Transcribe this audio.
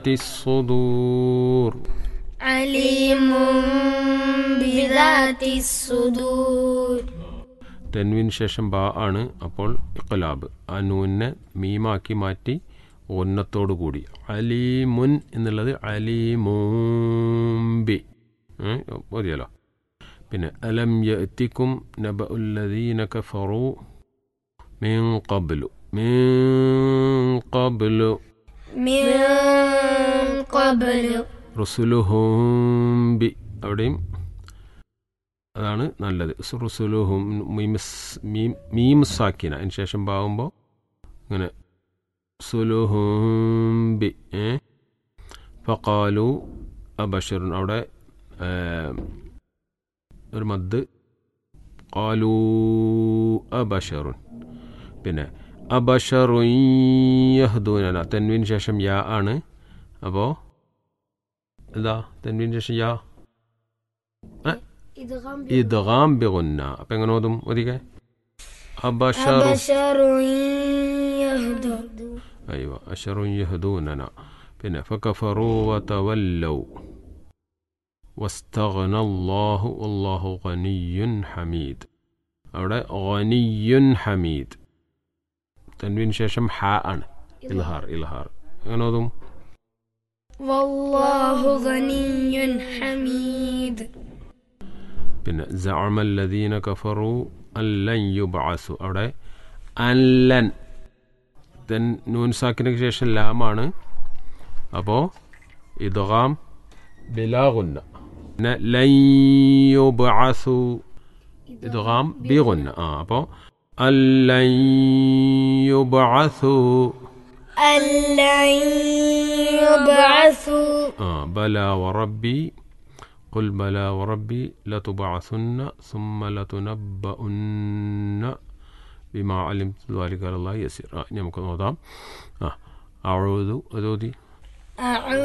الصدور عليم بذات الصدور തെൻവിന് ശേഷം ബാ ആണ് അപ്പോൾ ഇഖ്ലാബ് ആ നൂനെ മീമാക്കി മാറ്റി ഒന്നത്തോടു കൂടി അലീമുൻ എന്നുള്ളത് അലീമൂംബി ഏ, മതിയല്ലോ പിന്നെ അലം യത്തിക്കും നബ ഉല്ലദീന കഫറു മീൻ കബ്ലു മീൻ കബ്ലു من قبل റുസുലുഹും ബി അവിടെയും അതാണ് നല്ലത് റുസുലുഹും മീമസ് മീം മീം സാക്കിന അതിന് ശേഷം പാകുമ്പോൾ ഇങ്ങനെ സുലുഹും ബി ഏ ഫക്കാലു അബഷറുൻ അവിടെ ഏ, ഒരു മദ് കാലു അബഷറുൻ പിന്നെ അബഷറുൻ യഹ്ദൂനന തെൻവിന് ശേഷം യാ ആണ് അപ്പോൾ എന്താ തെൻവിന് ശേഷം യാ إدغام ഇദ്ഗാം ബിഗുന്ന അപ്പം എങ്ങനെ ഓതും ഒതിക്കെ അബഷറു بشر يهدر അയ്യോ അഷറു യഹ്ദൂനന പിന്നെ ഫകഫറു വതവല്ലൗ വസ്തഗ്ന അല്ലാഹു അല്ലാഹു ഗനിയ്യുൻ ഹമീദ് അവിടെ ഗനിയ്യുൻ ഹമീദ് തൻവിന് ശേഷം ഹ ആണ് ഇൽഹാർ ഇൽഹാർ എങ്ങനെ ഓതും والله غني حميد പിന്നെ زعم الذين كفروا أن لن يبعثوا അവിടെ അല്ലൻ ദെൻ നൂൻ സാക്കിന് ശേഷം ലാമാണ് അപ്പോൾ ഇദ്ഗാം ബിലാഗുന്ന പിന്നെ ലൻ യുബ്അസു ഇദ്ഗാം ബിഗുന്ന ആ അപ്പോൾ അല്ലൻ യുബ്അസു ألن يبعثوا ആ ബല വറബ്ബി قل بلى وربي لتبعثن ثم لتنبؤن بما علمت ذلك على الله يسير ആ ഇനി നമുക്ക് നോക്കാം ആ അഴുതു അതോതി أعوذ